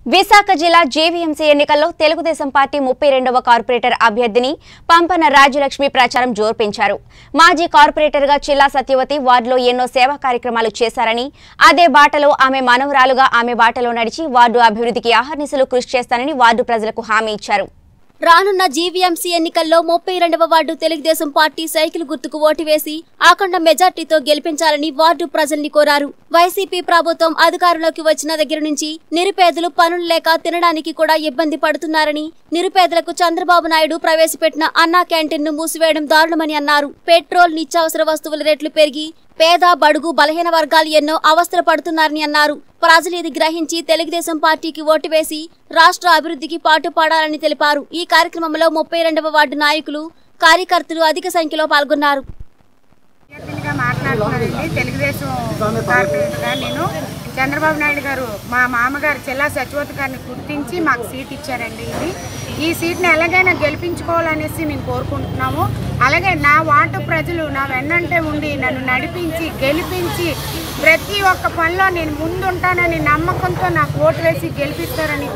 విశాఖ జిల్లా జేవీఎంసీ ఎన్నికల్లో తెలుగుదేశం పార్టీ ముప్పై రెండవ కార్పొరేటర్ అభ్యర్థిని పంపన రాజ్యలక్ష్మి ప్రచారం జోర్పించారు మాజీ కార్పొరేటర్గా చిల్లా సత్యవతి వార్డులో ఎన్నో సేవా కార్యక్రమాలు చేశారని అదే బాటలో ఆమె మనవరాలుగా ఆమె బాటలో నడిచి వార్డు అభివృద్ధికి అహర్నిశలు కృషి చేస్తానని వార్డు ప్రజలకు హామీ ఇచ్చారు రానున్న జీవీఎంసీ ఎన్నికల్లో ముప్పై రెండవ వార్డు తెలుగుదేశం పార్టీ సైకిల్ గుర్తుకు ఓటు వేసి అఖండ మెజార్టీతో గెలిపించాలని వార్డు ప్రజల్ని కోరారు వైసీపీ ప్రభుత్వం అధికారంలోకి వచ్చిన దగ్గర నుంచి నిరుపేదలు పనులు లేక తినడానికి కూడా ఇబ్బంది పడుతున్నారని నిరుపేదలకు చంద్రబాబు నాయుడు ప్రవేశపెట్టిన అన్నా క్యాంటీన్ ను మూసివేయడం దారుణమని అన్నారు పెట్రోల్ నిత్యావసర వస్తువుల రేట్లు పెరిగి పేద బడుగు బలహీన వర్గాలు ఎన్నో అవస్థలు పడుతున్నారని అన్నారు ప్రజలు ఇది గ్రహించి తెలుగుదేశం పార్టీకి ఓటు వేసి రాష్ట్ర అభివృద్ధికి పాటుపడాలని తెలిపారు ఈ కార్యక్రమంలో ముప్పై రెండవ వార్డు నాయకులు కార్యకర్తలు అధిక సంఖ్యలో పాల్గొన్నారు అభ్యర్థినిగా మాట్లాడుతున్నానండి తెలుగుదేశం కార్పొరేటర్గా నేను చంద్రబాబు నాయుడు గారు మా మామగారు చెల్లా సచివతి గారిని గుర్తించి మాకు సీట్ ఇచ్చారండి ఇది ఈ సీట్ని ఎలాగైనా గెలిపించుకోవాలనేసి మేము కోరుకుంటున్నాము అలాగే నా వార్డు ప్రజలు నా వెన్నంటే ఉండి నన్ను నడిపించి గెలిపించి ప్రతి ఒక్క పనిలో నేను ముందుంటానని నమ్మకంతో నాకు ఓటు వేసి గెలిపిస్తారని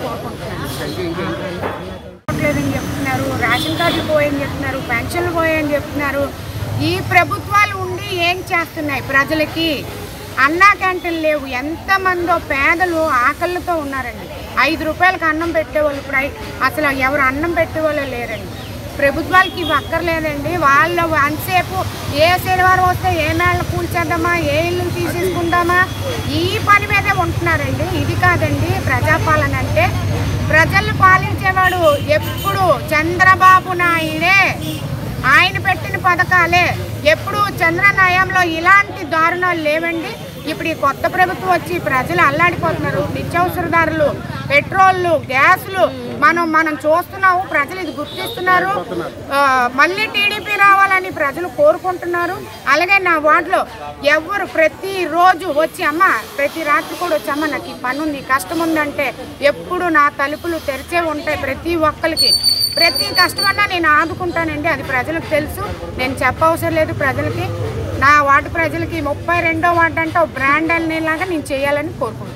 కోరుకుంటున్నాను లేదని చెప్తున్నారు రేషన్ కార్డులు పోయని చెప్తున్నారు పెన్షన్లు పోయని చెప్తున్నారు ఈ ప్రభుత్వాలు ఉండి ఏం చేస్తున్నాయి ప్రజలకి అన్నా క్యాంటీన్ లేవు ఎంతమందో పేదలు ఆకలితో ఉన్నారండి ఐదు రూపాయలకి అన్నం పెట్టేవాళ్ళు ఇప్పుడు ఐ- అసలు ఎవరు అన్నం పెట్టేవాళ్ళు లేరండి ప్రభుత్వాలకి ఇవి అక్కర్లేదండి వాళ్ళు అంతసేపు ఏ శనివారం వస్తే ఏ మేళ్ళ కూల్చేద్దామా ఏ ఇల్లు తీసేసుకుందామా ఈ పని మీదే ఉంటున్నారండి ఇది కాదండి ప్రజాపాలన అంటే ప్రజలు పాలించేవాడు ఎప్పుడు చంద్రబాబు నాయుడే ఆయన పెట్టిన పథకాలే ఎప్పుడు చంద్రనయంలో ఇలాంటి దారుణాలు లేవండి ఇప్పుడు ఈ కొత్త ప్రభుత్వం వచ్చి ప్రజలు అల్లాడిపోతున్నారు నిత్యావసర ధరలు పెట్రోళ్ళు గ్యాసులు మనం మనం చూస్తున్నాము ప్రజలు ఇది గుర్తిస్తున్నారు ఆ, మళ్ళీ టీడీపీ రావాలని ప్రజలు కోరుకుంటున్నారు అలాగే నా వార్డులో ఎవరు ప్రతిరోజు వచ్చి అమ్మ ప్రతి రాత్రి కూడా వచ్చి అమ్మ నాకు ఈ పని ఉంది కష్టం ఉందంటే ఎప్పుడు నా తలుపులు తెరిచే ఉంటాయి ప్రతి ఒక్కరికి ప్రతి కష్టమన్నా నేను ఆదుకుంటానండి అది ప్రజలకు తెలుసు నేను చెప్పవసరం లేదు ప్రజలకి నా వార్డు ప్రజలకి ముప్పై రెండో వార్డు అంటే ఒక బ్రాండ్ అనేలాగా నేను చేయాలని కోరుకుంటున్నాను